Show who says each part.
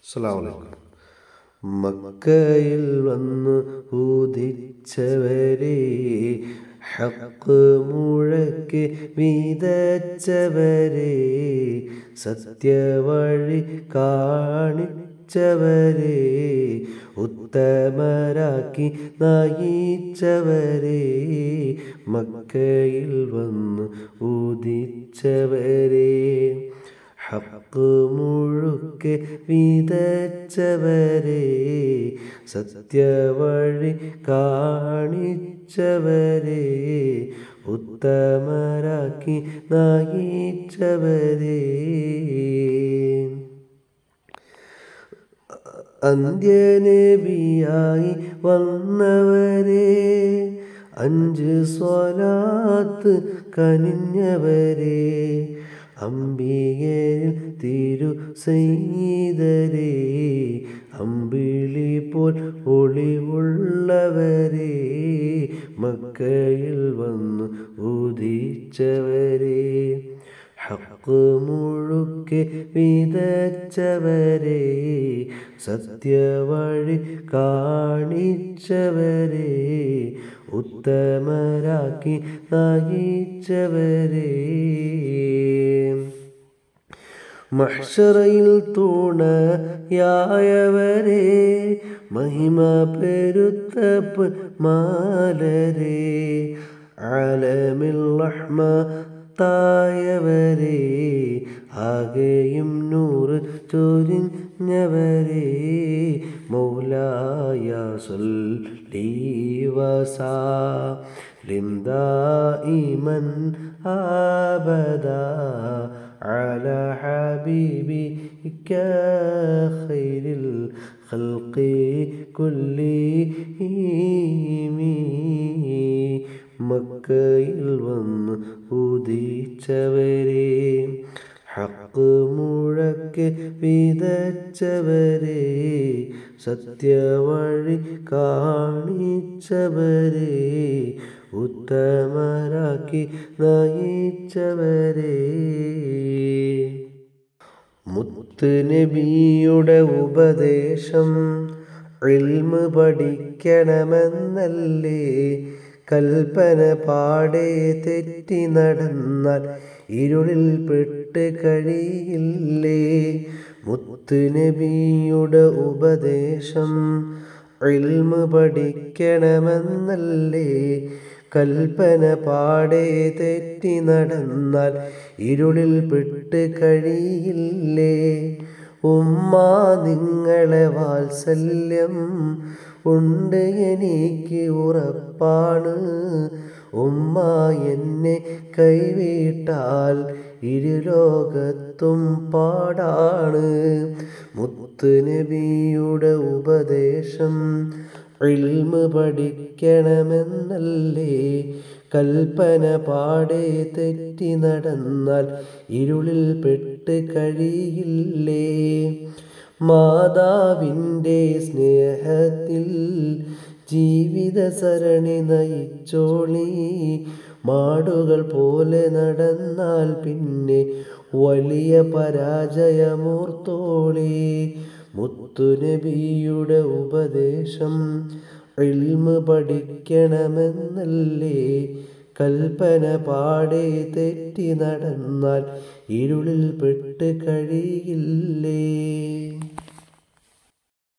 Speaker 1: അസ്സലാമലൈക്കും മക്കയിൽ വന്ന് ഉദിച്ചവരെ ഹക്ക് മുഴക്കി വിതച്ചവരെ സത്യവഴി കാണിച്ചവരെ ഉത്തമരാക്കി നയിച്ചവരെ മക്കയിൽ വന്ന് ഉദിച്ചവരെ ഹക്ക് മുഴുക്കെ വിതച്ചവരെ സത്യവഴി കാണിച്ചവരെ ഉത്തമരാക്കി നയിച്ചവരെ അന്ത്യനബിയായി വന്നവരെ അഞ്ച് സ്വലാത്ത് കനിഞ്ഞവരെ അംബികയിൽ തിരു സെയ്തരെ അമ്പിളി പോൽ ഒളിവുള്ളവരെ മക്കയിൽ വന്നു ഉദിച്ചവരെ ഹക്ക് മുഴുക്കെ വിതച്ചവരെ സത്യവഴി കാണിച്ചവരെ ഉത്തമരാക്കി നയിച്ചവരെ മഹ്ഷറയിൽ തൂണയായവരെ മഹിമ പെരുത്തപ്പ് മാലരെ ആലമിൽ റഹ്മ തായവരെ ആകെയും നൂറ് ചൊരിഞ്ഞവരെ മൗലായ വസാ ലിംദായിമൻ ആബദാ على حبيبك خير الخلق كلهم മക്കയിൽ വന്ന് ഉദിച്ചവരെ ഹക്ക് മുഴക്ക് വിതച്ചവരെ സത്യവഴി കാണിച്ചവരെ ഉത്തമരാക്കി നയിച്ചവരെ മുത്ത് നബിയുടെ ഉപദേശം ഇൽമ് പഠിക്കണമെന്നല്ലേ കൽപ്പന പാടെ തെറ്റി നടന്നാൽ ഇരുളിൽ പെട്ട് കഴിയില്ലേ മുത്ത് നബിയുടെ ഉപദേശം ഇൽമ് പഠിക്കണമെന്നല്ലേ കൽപ്പന പാടെ തെറ്റി നടന്നാൽ ഇരുളിൽ പെട്ട് കഴിയില്ലേ ഉമ്മ നിങ്ങളെ വാത്സല്യം ഉണ്ട് എനിക്ക് ഉറപ്പാണ് ഉമ്മ എന്നെ കൈവിട്ടാൽ ഇരുലോകത്തും പാടാണ് മുത്ത് നബിയുടെ ഉപദേശം ഇൽമ് പഠിക്കണമെന്നല്ലേ കൽപ്പന പാടെ തെറ്റി നടന്നാൽ ഇരുളിൽ പെട്ട് കഴിയില്ലേ മാതാവിൻ്റെ സ്നേഹത്തിൽ ജീവിത സരണി നയിച്ചോളി മാടുകൾ പോലെ നടന്നാൽ പിന്നെ വലിയ പരാജയമൂർത്തോളി മുത്തുനബിയുടെ ഉപദേശം ഇൽമ് പഠിക്കണമെന്നല്ലേ കൽപ്പന പാടെ തെറ്റി നടന്നാൽ ഇരുളിൽ പെട്ട് കഴിയില്ലേ